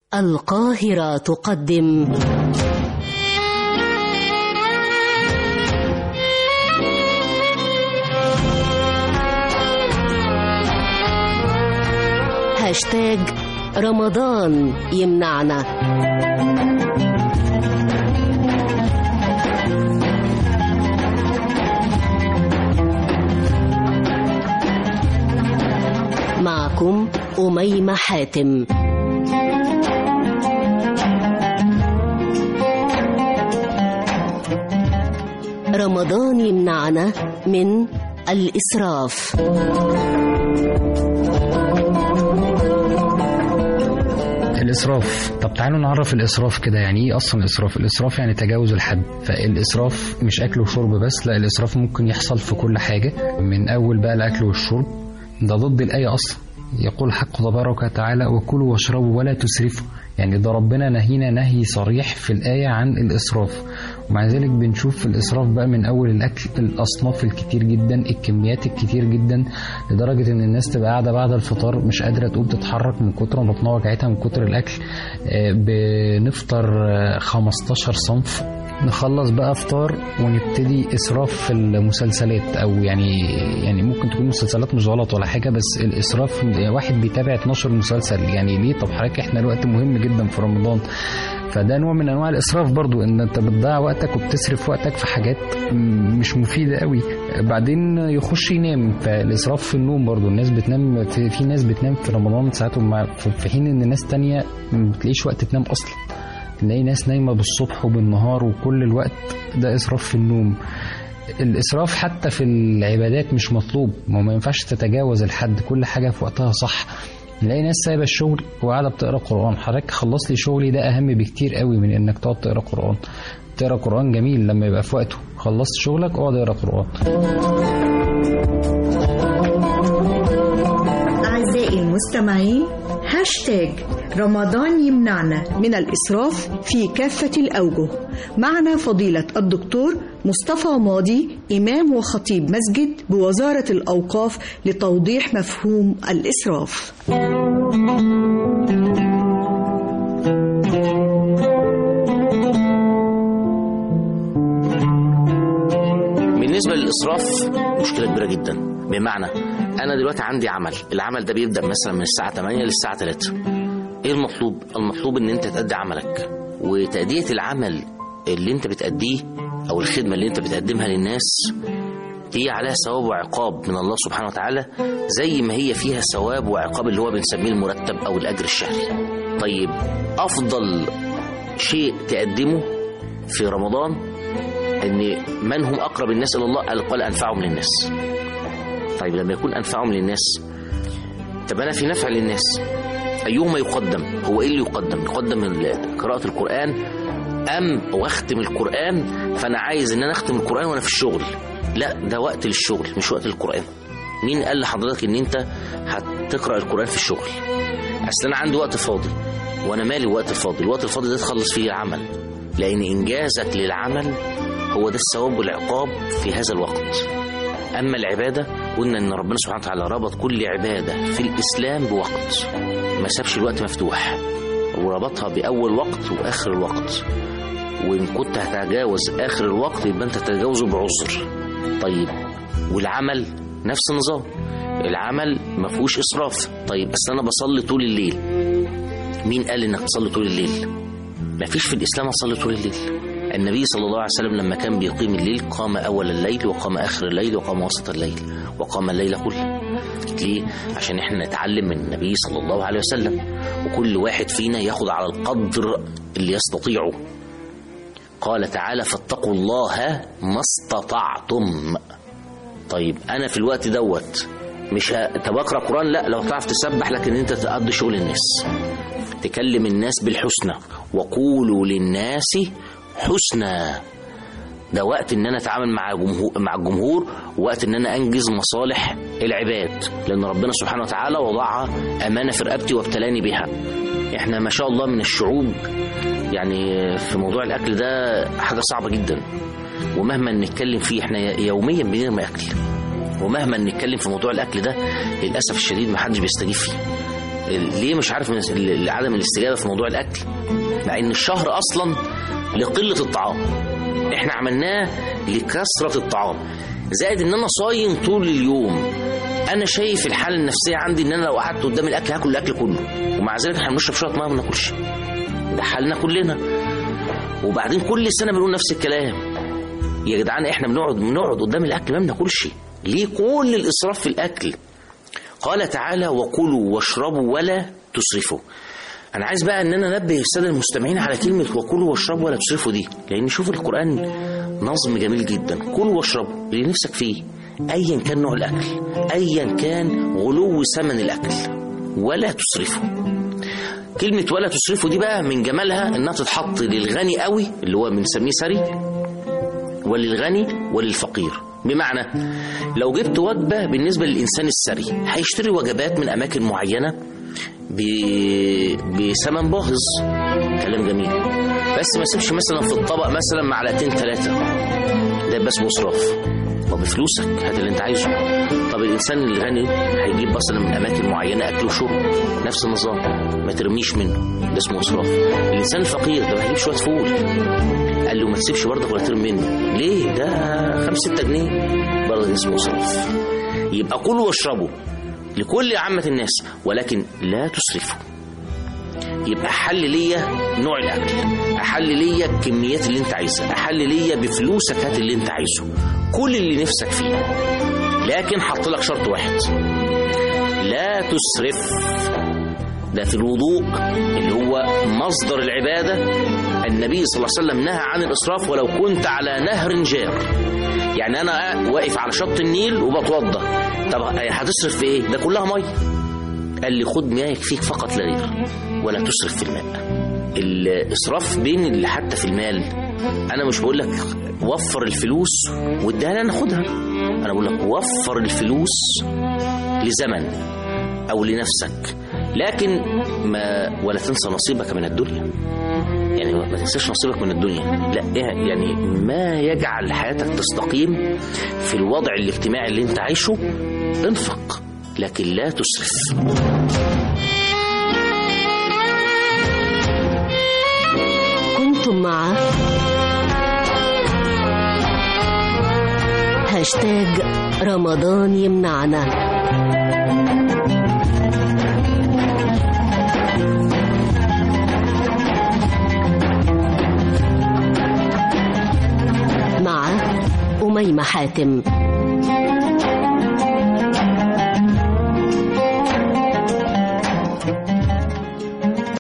القاهرة تقدم هاشتاج رمضان يمنعنا معكم أميمة حاتم رمضان يمنعنا من الإسراف الإسراف طب تعالوا نعرف الإسراف كده يعني إيه أصلا الإسراف الإسراف يعني تجاوز الحد فالإسراف مش أكل وشرب بس لا الإسراف ممكن يحصل في كل حاجة من أول بقى الأكل والشرب ده ضد الآية أصلا يقول حق تبارك وتعالى وكلوا واشربوا ولا تسرفوا يعني ده ربنا نهينا نهي صريح في الآية عن الإسراف ومع ذلك بنشوف في الإسراف بقى من أول الأكل الأصناف الكتير جدا الكميات الكتير جدا لدرجة إن الناس تبقى قاعدة بعد الفطار مش قادرة تقوم تتحرك من كتر ما بطنها وجعتها من كتر الأكل آه، بنفطر آه، 15 صنف نخلص بقى فطار ونبتدي اسراف في المسلسلات او يعني يعني ممكن تكون مسلسلات مش غلط ولا حاجه بس الاسراف واحد بيتابع 12 مسلسل يعني ليه طب حضرتك احنا الوقت مهم جدا في رمضان فده نوع من انواع الاسراف برضو ان انت بتضيع وقتك وبتصرف وقتك في حاجات م- مش مفيده قوي بعدين يخش ينام فالاسراف في النوم برضو الناس بتنام في, في ناس بتنام في رمضان ساعات ومع- في في حين ان ناس تانية ما بتلاقيش وقت تنام اصلا تلاقي ناس نايمة بالصبح وبالنهار وكل الوقت ده إسراف في النوم الإسراف حتى في العبادات مش مطلوب ما هو ما ينفعش تتجاوز الحد كل حاجة في وقتها صح نلاقي ناس سايبة الشغل وقاعدة بتقرا قرآن حضرتك خلص لي شغلي ده أهم بكتير قوي من إنك تقعد تقرا قرآن تقرا قرآن جميل لما يبقى في وقته خلصت شغلك اقعد اقرا قرآن أعزائي المستمعين هاشتاج رمضان يمنعنا من الإسراف في كافة الأوجه معنا فضيلة الدكتور مصطفى ماضي إمام وخطيب مسجد بوزارة الأوقاف لتوضيح مفهوم الإسراف بالنسبه للاسراف مشكله كبيره جدا بمعنى انا دلوقتي عندي عمل العمل ده بيبدا مثلا من الساعه 8 للساعه 3 ايه المطلوب المطلوب ان انت تأدي عملك وتأدية العمل اللي انت بتأديه او الخدمه اللي انت بتقدمها للناس هي عليها ثواب وعقاب من الله سبحانه وتعالى زي ما هي فيها ثواب وعقاب اللي هو بنسميه المرتب او الاجر الشهري طيب افضل شيء تقدمه في رمضان ان من هم اقرب الناس الى الله قال قال انفعهم للناس طيب لما يكون انفعهم للناس طب انا في نفع للناس ايهما يقدم هو ايه اللي يقدم يقدم ال- قراءه القران ام واختم القران فانا عايز ان انا اختم القران وانا في الشغل لا ده وقت للشغل مش وقت للقران مين قال لحضرتك ان انت هتقرا القران في الشغل اصل انا عندي وقت فاضي وانا مالي الوقت الفاضي الوقت الفاضي ده تخلص فيه العمل لان انجازك للعمل هو ده الثواب والعقاب في هذا الوقت أما العبادة قلنا إن ربنا سبحانه وتعالى ربط كل عبادة في الإسلام بوقت ما سابش الوقت مفتوح وربطها بأول وقت وآخر الوقت وإن كنت هتتجاوز آخر الوقت يبقى أنت تتجاوزه بعذر طيب والعمل نفس النظام العمل ما فيهوش إسراف طيب بس أنا بصلي طول الليل مين قال إنك تصلي طول الليل ما فيش في الإسلام أصلي طول الليل النبي صلى الله عليه وسلم لما كان بيقيم الليل قام أول الليل وقام آخر الليل وقام وسط الليل وقام الليل كله ليه؟ عشان احنا نتعلم من النبي صلى الله عليه وسلم وكل واحد فينا ياخد على القدر اللي يستطيعه قال تعالى فاتقوا الله ما استطعتم طيب انا في الوقت دوت مش ه... طب اقرا قران لا لو تعرف تسبح لكن انت تقضي شغل الناس تكلم الناس بالحسنى وقولوا للناس حسنى ده وقت ان انا اتعامل مع جمهور مع الجمهور ووقت ان انا انجز مصالح العباد لان ربنا سبحانه وتعالى وضعها امانه في رقبتي وابتلاني بها احنا ما شاء الله من الشعوب يعني في موضوع الاكل ده حاجه صعبه جدا ومهما نتكلم فيه احنا يوميا بنرمي اكل ومهما نتكلم في موضوع الاكل ده للاسف الشديد ما حدش بيستجيب فيه ليه مش عارف من ال- عدم الاستجابه في موضوع الاكل مع ان الشهر اصلا لقله الطعام احنا عملناه لكثره الطعام زائد ان انا صايم طول اليوم انا شايف الحاله النفسيه عندي ان انا لو قعدت قدام الاكل هاكل الاكل كله ومع ذلك احنا بنشرب شويه ميه ما بناكلش ده حالنا كلنا وبعدين كل سنه بنقول نفس الكلام يا جدعان احنا بنقعد بنقعد قدام الاكل ما بناكلش ليه كل الاسراف في الاكل قال تعالى وكلوا واشربوا ولا تسرفوا انا عايز بقى ان انا انبه الساده المستمعين على كلمه وكلوا واشربوا ولا تسرفوا دي لان شوف القران نظم جميل جدا كلوا واشربوا اللي نفسك فيه ايا كان نوع الاكل ايا كان غلو ثمن الاكل ولا تسرفوا كلمة ولا تصرفوا دي بقى من جمالها انها تتحط للغني قوي اللي هو بنسميه ثري وللغني وللفقير بمعنى لو جبت وجبة بالنسبة للإنسان الثري هيشتري وجبات من أماكن معينة ب- بثمن باهظ كلام جميل بس ما سيبش مثلا في الطبق مثلا معلقتين ثلاثة ده يبقى اسمه إسراف وبفلوسك هات اللي انت عايزه طب الانسان الغني هيجيب مثلا من اماكن معينه اكل وشرب نفس النظام ما ترميش منه ده اسمه اسراف الانسان الفقير ده هيجيب شويه فول قال له ما تسيبش برضك ولا ترمي منه ليه ده 5 6 جنيه برضه ده اسمه اسراف يبقى كلوا واشربوا لكل عامة الناس ولكن لا تسرفوا يبقى حل ليا نوع الاكل احل ليا الكميات اللي انت عايزها احل ليا بفلوسك هات اللي انت عايزه كل اللي نفسك فيه لكن حط لك شرط واحد لا تسرف ده في الوضوء اللي هو مصدر العبادة النبي صلى الله عليه وسلم نهى عن الإسراف ولو كنت على نهر جار يعني أنا واقف على شط النيل وبتوضى طب هتصرف في إيه؟ ده كلها مية قال لي خد مياه يكفيك فقط لا غير ولا تسرف في الماء الإسراف بين اللي حتى في المال أنا مش بقول لك وفر الفلوس واديها لي أنا خدها أنا بقول لك وفر الفلوس لزمن أو لنفسك لكن ما ولا تنسى نصيبك من الدنيا يعني ما تنساش نصيبك من الدنيا لا إيه يعني ما يجعل حياتك تستقيم في الوضع الاجتماعي اللي انت عايشه انفق لكن لا تسرف كنتم مع هاشتاج رمضان يمنعنا مع أميمة حاتم